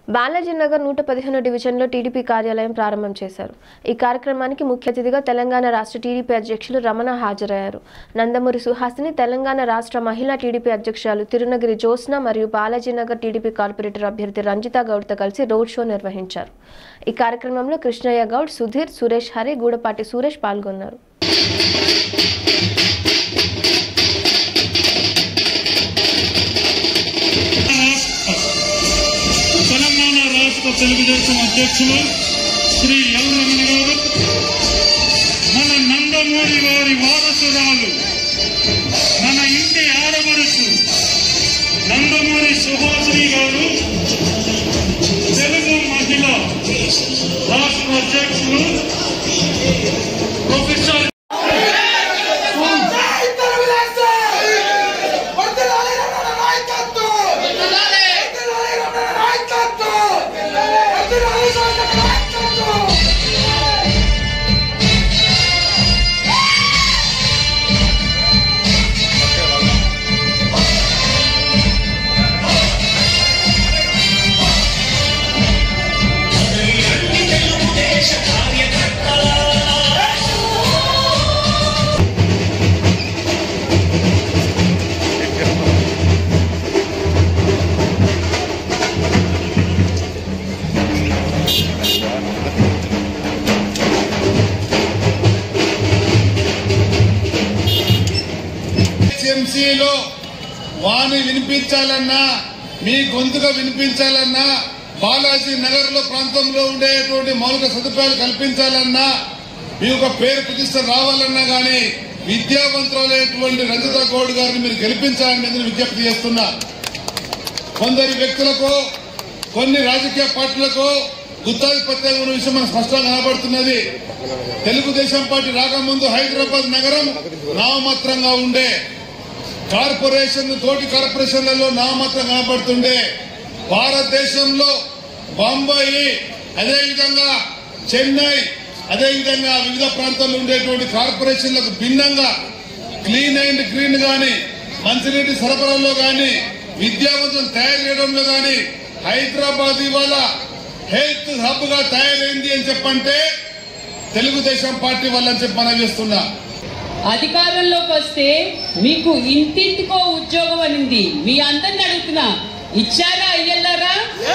బాలాజీనగర్ నూట పదిహేను డివిజన్లో టీడీపీ కార్యాలయం ప్రారంభం చేశారు ఈ కార్యక్రమానికి ముఖ్య అతిథిగా తెలంగాణ రాష్ట్ర టీడీపీ అధ్యక్షులు రమణ హాజరయ్యారు నందమూరి సుహాసిని తెలంగాణ రాష్ట్ర మహిళా టీడీపీ అధ్యక్షురాలు తిరునగిరి జ్యోత్స్న మరియు బాలాజీనగర్ టీడీపీ కార్పొరేటర్ అభ్యర్థి రంజితా గౌడ్తో కలిసి రోడ్ షో నిర్వహించారు ఈ కార్యక్రమంలో కృష్ణయ్య గౌడ్ సుధీర్ సురేష్ హరి గూడపాటి సురేష్ పాల్గొన్నారు తెలంగాణ రాష్ట్ర తెలుగుదేశం అధ్యక్షులు శ్రీ ఎల్ రమణ గారు మన నందమూరి వారి వారసురాలు మన ఇంటి ఆడపడుచు నందమూరి సుహాసిని గారు తెలుగు మహిళ రాష్ట్ర అధ్యక్షులు ప్రొఫెసర్ జై తెలుగుదేశం! వర్ధిల్లాలి రమణ నాయకత్వం! వర్ధిల్లాలి రమణ నాయకత్వం! వర్ధిల్లాలి రమణ నాయకత్వం! హెచ్ఎంసీలో వాణి వినిపించాలన్నా మీ గొంతుగా వినిపించాలన్నా బాలాజీ నగర్ లో ప్రాంతంలో ఉండేటువంటి మౌలిక సదుపాయాలు కల్పించాలన్నా మీ యొక్క పేరు ప్రతిష్ట రావాలన్నా గాని విద్యావంతులైనటువంటి రంజిత గౌడ్ గారిని మీరు గెలిపించాలని నేను విజ్ఞప్తి చేస్తున్నా కొందరి వ్యక్తులకు కొన్ని రాజకీయ పార్టీలకు గుత్తాధిపత్యం ఉన్న విషయం మనకు స్పష్టంగా కనబడుతున్నది తెలుగుదేశం పార్టీ రాకముందు హైదరాబాద్ నగరం నామమాత్రంగా ఉండే కార్పొరేషన్ తోటి కార్పొరేషన్లలో నామమాత్రం కనబడుతుండే భారతదేశంలో బొంబాయి అదేవిధంగా చెన్నై అదేవిధంగా వివిధ ప్రాంతాల్లో ఉండేటువంటి కార్పొరేషన్లకు భిన్నంగా క్లీన్ అండ్ గ్రీన్ గాని మంచినీటి సరఫరాలో గాని విద్యావంతులను తయారు చేయడంలో గాని హైదరాబాద్ ఇవాళ హెల్త్ హబ్ గా తయారైంది అని చెప్పంటే తెలుగుదేశం పార్టీ వల్ల అని చెప్పి మనం చేస్తున్నా అధికారంలోకి వస్తే మీకు ఇంటింటికో ఉద్యోగం అనింది మీ అందరిని అడుగుతున్నా ఇచ్చారా అయ్యల్లారా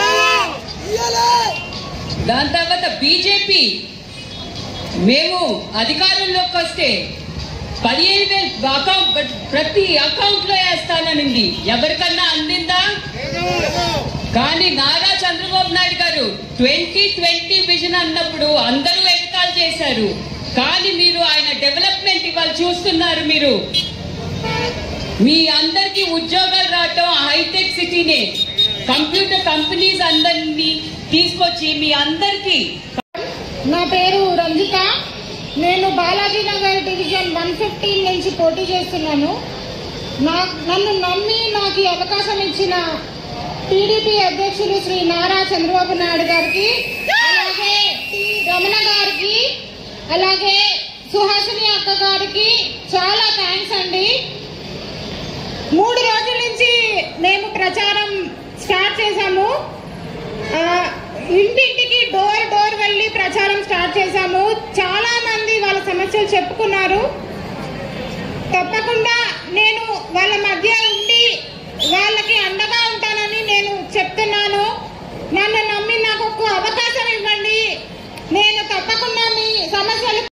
దాని తర్వాత బీజేపీ మేము అధికారంలోకి వస్తే పదిహేను వేలు అకౌంట్ ప్రతి అకౌంట్ లో వేస్తాననింది ఎవరికన్నా అందిందా కానీ నారా చంద్రబాబు నాయుడు గారు ట్వంటీ ట్వంటీ విజన్ అన్నప్పుడు అందరూ ఎగతాలు చేశారు కానీ మీరు ఆయన డెవలప్మెంట్ ఇవాళ చూస్తున్నారు మీరు మీ అందరికీ ఉద్యోగాలు రావటం హైటెక్ సిటీనే కంప్యూటర్ కంపెనీస్ అందరినీ తీసుకొచ్చి మీ అందరికీ నా పేరు రంజిత నేను Balaji Nagar division one fifteen నుంచి పోటీ చేస్తున్నాను నా నన్ను నమ్మి నాకు ఈ అవకాశం ఇచ్చిన టీడీపీ అధ్యక్షులు శ్రీ నారా చంద్రబాబు నాయుడు గారికి అలాగే టి రమణ గారికి అలాగే సుహాసిని అక్క గారికి చాలా థ్యాంక్స్ అండి మూడు రోజుల నుంచి మేము ప్రచారం స్టార్ట్ చేశాము ఆ, ఇంటింటికి డోర్ డోర్ వెళ్ళి ప్రచారం స్టార్ట్ చేశాము చాలా మంది వాళ్ళ సమస్యలు చెప్పుకున్నారు తప్పకుండా నేను వాళ్ళ మధ్య ఉండి వాళ్ళకి అండగా ఉంటానని నేను చెప్తున్నాను నన్ను నమ్మి నాకు ఒక అవకాశం ఇవ్వండి నేను తప్పకుండా మీ సమస్యలు